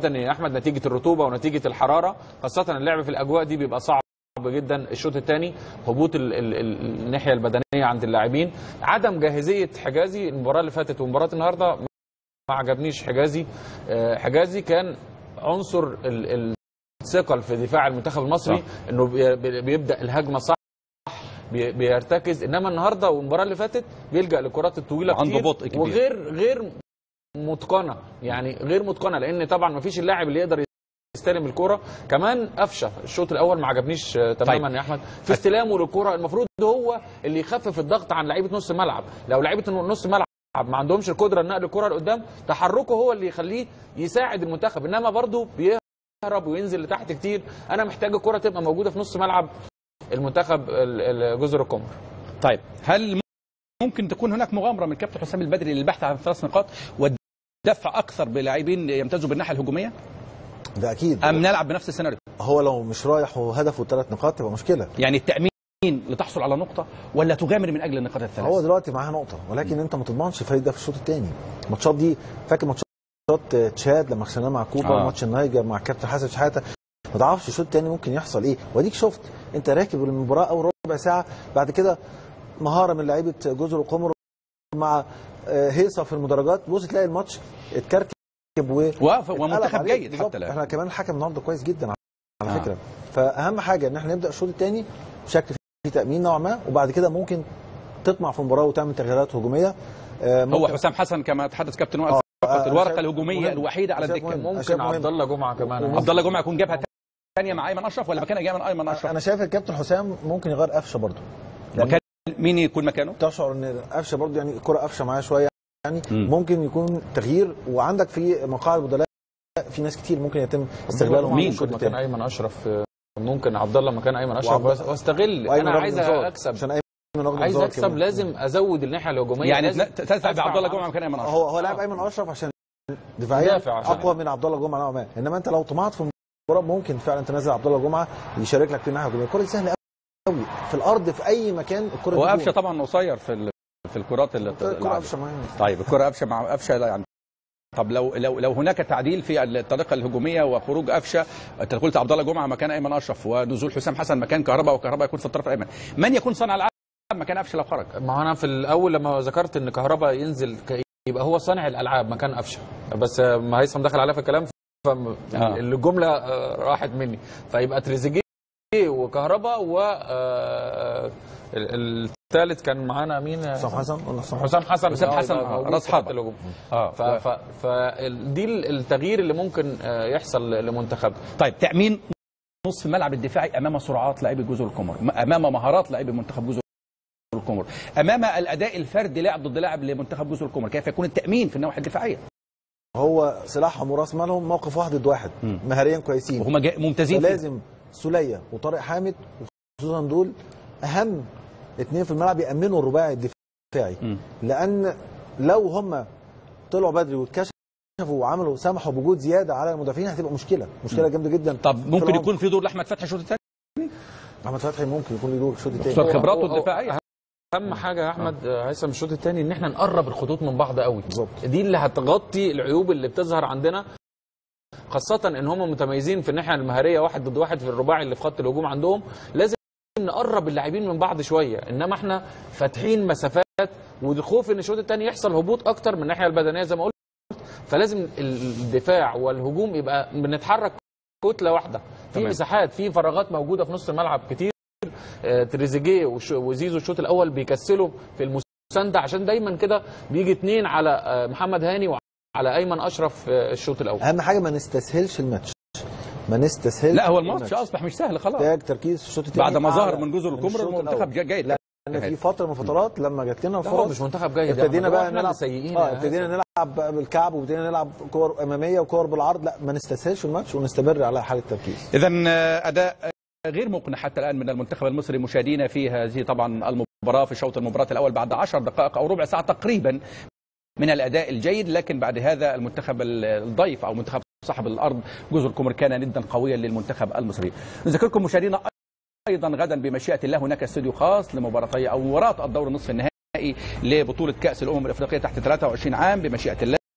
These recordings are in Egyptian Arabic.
البدني يا احمد نتيجه الرطوبه ونتيجه الحراره خاصه اللعب في الاجواء دي بيبقى صعب جدا الشوط الثاني هبوط ال ال ال الناحيه البدنيه عند اللاعبين عدم جاهزيه حجازي المباراه اللي فاتت ومباراه النهارده ما عجبنيش حجازي آه، حجازي كان عنصر ال- الثقل في دفاع المنتخب المصري صح. انه بي- بي- بيبدا الهجمه صح بي- بيرتكز انما النهارده والمباراه اللي فاتت بيلجا للكرات الطويله عنده كتير بطء كبير. وغير غير متقنه يعني غير متقنه لان طبعا ما فيش اللاعب اللي يقدر يستلم الكرة كمان قفشه الشوط الاول ما عجبنيش آه، تماما طيب. يا احمد في استلامه للكرة المفروض هو اللي يخفف الضغط عن لعيبه نص الملعب لو لعيبه نص الملعب ما عندهمش القدره لنقل الكرة لقدام تحركه هو اللي يخليه يساعد المنتخب انما برضه بيهرب وينزل لتحت كتير انا محتاج الكرة تبقى موجوده في نص ملعب المنتخب ال- ال- جزر القمر طيب هل ممكن تكون هناك مغامره من كابتن حسام البدري للبحث عن ثلاث نقاط والدفع اكثر بلاعبين يمتازوا بالناحيه الهجوميه ده اكيد ام نلعب بنفس السيناريو هو لو مش رايح وهدفه ثلاث نقاط تبقى مشكله يعني التامين لتحصل على نقطه ولا تغامر من اجل النقاط الثلاث هو دلوقتي معاه نقطه ولكن انت ما تضمنش الفريق ده في الشوط الثاني الماتشات دي فاكر ماتشات تشاد لما خسرناه مع كوبا آه. آه. ماتش النيجر مع كابتن حسن شحاته ما تعرفش الشوط الثاني ممكن يحصل ايه واديك شفت انت راكب المباراه اول ربع ساعه بعد كده مهاره من لعيبه جزر القمر مع آه، هيصه في المدرجات بص تلاقي الماتش اتكركب و وف- اتقلب ومنتخب عليك. جيد بالظبط. حتى الان احنا كمان الحكم النهارده كويس جدا على آه. فكره فاهم حاجه ان احنا نبدا الشوط الثاني بشكل فيه تامين نوعا ما وبعد كده ممكن تطمع في المباراه وتعمل تغييرات هجوميه آه، هو ممكن- حسام حسن كما تحدث كابتن وائل آه، فقط آه، الورقه شايف الهجوميه مهم. الوحيده على شايف الدكه مهم. ممكن مهم. عبد الله جمعه كمان عبد الله جمعه يكون جابها ثانيه مع ايمن اشرف ولا مكان ايمن ايمن اشرف انا شايف الكابتن حسام ممكن يغير قفشه برضه مكان مين يكون مكانه تشعر ان قفشه برضه يعني الكره قفشه معاه شويه يعني مم. ممكن يكون تغيير وعندك في مقاعد البدلاء في ناس كتير ممكن يتم استغلالهم مين؟ على الشوط ممكن مكان الثاني ايمن اشرف آه، ممكن عبد الله مكان ايمن اشرف وعبد- بس- واستغل وأيمن انا واخد عايز انذار. اكسب عشان ايمن واخد عايز انذار اكسب كمان. لازم ازود الناحيه الهجوميه يعني لازم تلعب أدفع بعبد الله مع- جمعه مكان ايمن اشرف هو هو لاعب ايمن اشرف عشان دفاعيا دافع عشان- اقوى من عبد الله جمعه نوعا ما انما انت لو طمعت في المباراه ممكن فعلا تنزل عبد الله جمعه يشارك لك في الناحيه الهجوميه الكره دي سهله قوي في الارض في اي مكان الكره دي وقفشه جول. طبعا قصير في ال- في الكرات اللي الكره اللي- قفشه معايا طيب الكره قفشه مع قفشه لا يعني طب لو لو لو هناك تعديل في الطريقه الهجوميه وخروج قفشه انت قلت عبد الله جمعه مكان ايمن اشرف ونزول حسام حسن مكان كهرباء وكهرباء يكون في الطرف الايمن من يكون صانع العاب مكان قفشه لو خرج ما هو انا في الاول لما ذكرت ان كهربا ينزل ك- يبقى هو صانع الالعاب مكان قفشه بس آه، ما هيثم دخل عليا في الكلام آه. فالجمله آه، راحت مني فيبقى تريزيجيه وكهربا و آه، ال- الثالث كان معانا مين حسام حسن قلنا حسام حسن حسام حسن حسام آه، حسن، يبقى آه، موجود راس في خط حربة. الهجوم اه ف ف ف دي التغيير اللي ممكن آه، يحصل لمنتخب طيب تامين نصف الملعب الدفاعي امام سرعات لاعبي جزر القمر امام مهارات لاعبي منتخب جزر القمر امام الاداء الفردي لاعب ضد لاعب لمنتخب جزر القمر كيف يكون التامين في النواحي الدفاعيه هو سلاحهم وراس مالهم موقف واحد ضد واحد مم. مهاريا كويسين وهم جا- ممتازين فيه. فلازم سوليه وطارق حامد وخصوصا دول اهم اثنين في الملعب يامنوا الرباعي الدفاعي مم. لان لو هم طلعوا بدري واتكشفوا وعملوا سمحوا بوجود زياده على المدافعين هتبقى مشكله مشكله جامده جدا طب في ممكن العمق. يكون في دور لاحمد فتحي الشوط الثاني احمد فتحي ممكن يكون له دور الشوط خصوصا الثاني خبراته هو- هو- الدفاعيه اهم حاجه يا احمد آه، هيثم الشوط الثاني ان احنا نقرب الخطوط من بعض قوي بالظبط. دي اللي هتغطي العيوب اللي بتظهر عندنا خاصة ان هم متميزين في الناحية المهارية واحد ضد واحد في الرباعي اللي في خط الهجوم عندهم لازم نقرب اللاعبين من بعض شوية انما احنا فاتحين مسافات والخوف ان الشوط الثاني يحصل هبوط اكتر من الناحية البدنية زي ما قلت فلازم الدفاع والهجوم يبقى بنتحرك كتلة واحدة في تمام. مساحات في فراغات موجودة في نص الملعب كتير آه، تريزيجيه وش- وزيزو الشوط الاول بيكسلوا في المسانده عشان دايما كده بيجي اتنين على آه، محمد هاني وعلى ايمن اشرف آه، الشوط الاول اهم حاجه ما نستسهلش الماتش ما نستسهلش لا هو الماتش اصبح مش سهل خلاص محتاج تركيز في الشوط الثاني بعد ما ظهر أعلى من جزر القمر الشوط المنتخب الأول. جا- جيد لا لان في فتره من الفترات لما جات لنا لا هو مش الفرص منتخب جيد يا ابتدينا أحمد، هو بقى احنا نلعب اللي سيئين اه يا ابتدينا هيثم. نلعب بقى بالكعب وابتدينا نلعب كور اماميه وكور بالعرض لا ما نستسهلش الماتش ونستمر على حاله التركيز اذا اداء غير مقنع حتى الان من المنتخب المصري مشاهدينا في هذه طبعا المباراه في شوط المباراه الاول بعد 10 دقائق او ربع ساعه تقريبا من الاداء الجيد لكن بعد هذا المنتخب الضيف او منتخب صاحب الارض جزر القمر كان ندا قويا للمنتخب المصري نذكركم مشاهدينا ايضا غدا بمشيئه الله هناك استوديو خاص لمباراتي او مباراه الدور النصف النهائي لبطوله كاس الامم الافريقيه تحت 23 عام بمشيئه الله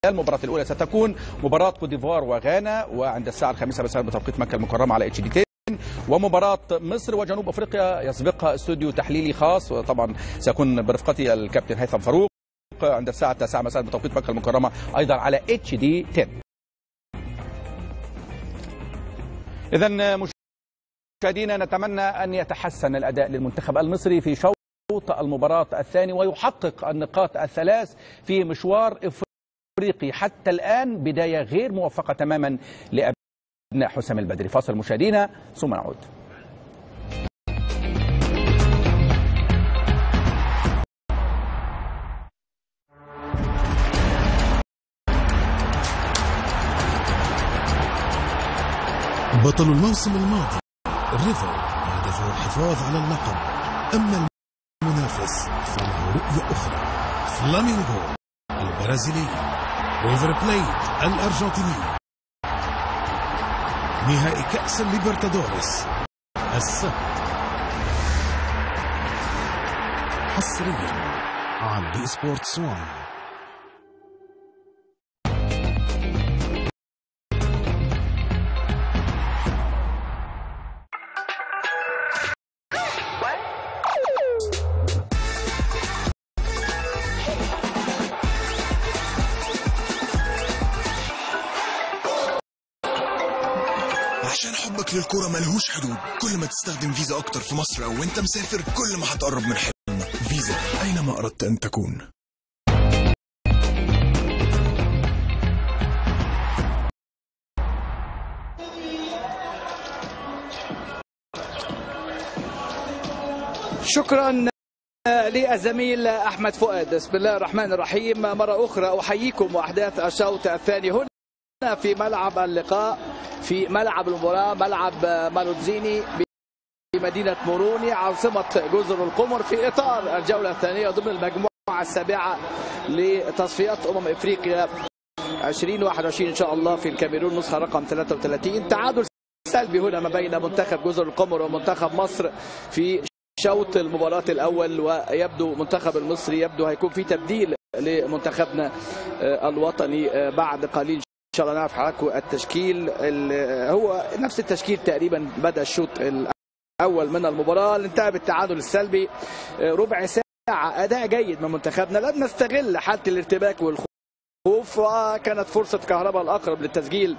المباراة الأولى ستكون مباراة كوت ديفوار وغانا وعند الساعة الخامسة مساء بتوقيت مكة المكرمة على اتش دي ومباراة مصر وجنوب افريقيا يسبقها استوديو تحليلي خاص وطبعا سيكون برفقتي الكابتن هيثم فاروق عند الساعة التاسعة مساء بتوقيت مكة المكرمة أيضا على اتش دي 10 إذا مشاهدينا نتمنى أن يتحسن الأداء للمنتخب المصري في شوط المباراة الثاني ويحقق النقاط الثلاث في مشوار إفريقي حتى الآن بداية غير موفقة تماما لأبناء حسام البدري فاصل مشاهدينا ثم نعود بطل الموسم الماضي ريفر هدفه الحفاظ على اللقب أما المنافس فله رؤية أخرى فلامينغو البرازيلي ريفر بليت الأرجنتيني نهائي كأس الليبرتادوريس السبت حصريا على بي سبورتس 1 عشان حبك للكرة ملهوش حدود كل ما تستخدم فيزا أكتر في مصر أو وأنت مسافر كل ما هتقرب من حلمك فيزا أينما أردت أن تكون شكرا للزميل احمد فؤاد بسم الله الرحمن الرحيم مره اخرى احييكم واحداث الشوط الثاني هنا في ملعب اللقاء في ملعب المباراه ملعب مالوتزيني بمدينه موروني عاصمه جزر القمر في اطار الجوله الثانيه ضمن المجموعه السابعه لتصفيات امم افريقيا 2021 ان شاء الله في الكاميرون نسخه رقم 33 تعادل سلبي هنا ما بين منتخب جزر القمر ومنتخب مصر في شوط المباراة الأول ويبدو منتخب المصري يبدو هيكون في تبديل لمنتخبنا الوطني بعد قليل إن شاء الله نعرف حضراتكم التشكيل هو نفس التشكيل تقريبا بدأ الشوط الأول من المباراة اللي انتهى بالتعادل السلبي ربع ساعة أداء جيد من منتخبنا لم نستغل حالة الارتباك والخوف وكانت فرصة كهرباء الأقرب للتسجيل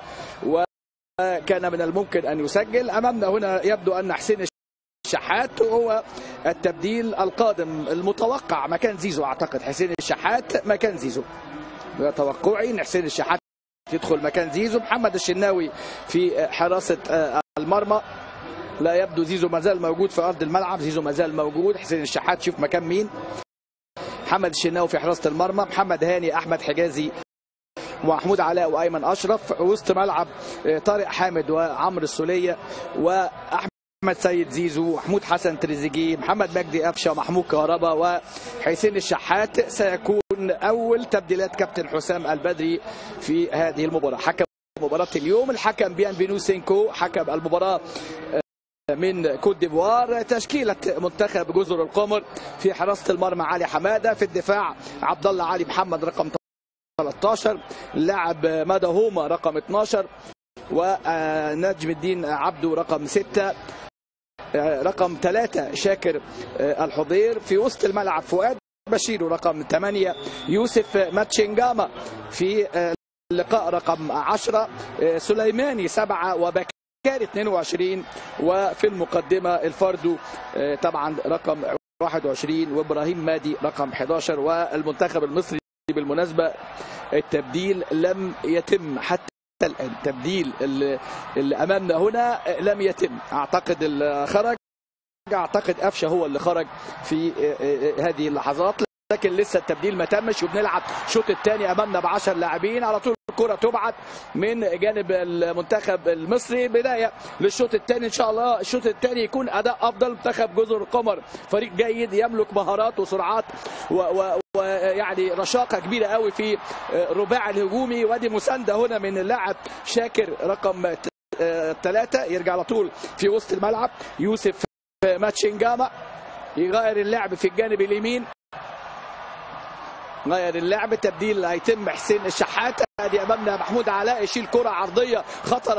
وكان من الممكن أن يسجل أمامنا هنا يبدو أن حسين الشحات هو التبديل القادم المتوقع مكان زيزو اعتقد حسين الشحات مكان زيزو توقعي ان حسين الشحات يدخل مكان زيزو محمد الشناوي في حراسه المرمى لا يبدو زيزو ما زال موجود في ارض الملعب زيزو ما زال موجود حسين الشحات شوف مكان مين محمد الشناوي في حراسه المرمى محمد هاني احمد حجازي ومحمود علاء وايمن اشرف وسط ملعب طارق حامد وعمرو السوليه واحمد احمد سيد زيزو محمود حسن تريزيجيه محمد مجدي قفشه محمود كهربا وحسين الشحات سيكون اول تبديلات كابتن حسام البدري في هذه المباراه حكم مباراه اليوم الحكم بيان بينو سينكو حكم المباراه من كوت ديفوار تشكيله منتخب جزر القمر في حراسه المرمى علي حماده في الدفاع عبد الله علي محمد رقم 13 اللاعب مدى هوما رقم 12 ونجم الدين عبده رقم 6 رقم ثلاثة شاكر الحضير في وسط الملعب فؤاد بشير رقم ثمانية يوسف ماتشنجاما في اللقاء رقم عشرة سليماني سبعة وبكاري 22 وفي المقدمة الفردو طبعا رقم 21 وابراهيم مادي رقم 11 والمنتخب المصري بالمناسبة التبديل لم يتم حتى الان تبديل اللي, اللي امامنا هنا لم يتم اعتقد اللي خرج اعتقد قفشه هو اللي خرج في هذه اللحظات لكن لسه التبديل ما تمش وبنلعب الشوط الثاني امامنا ب 10 لاعبين على طول الكره تبعت من جانب المنتخب المصري بدايه للشوط الثاني ان شاء الله الشوط الثاني يكون اداء افضل منتخب جزر القمر فريق جيد يملك مهارات وسرعات ويعني رشاقه كبيره قوي في الرباع الهجومي وادي مسانده هنا من اللاعب شاكر رقم ثلاثة يرجع على طول في وسط الملعب يوسف ماتشنجاما يغير اللعب في الجانب اليمين غير اللعب تبديل هيتم حسين الشحات ادي امامنا محمود علاء يشيل كره عرضيه خطر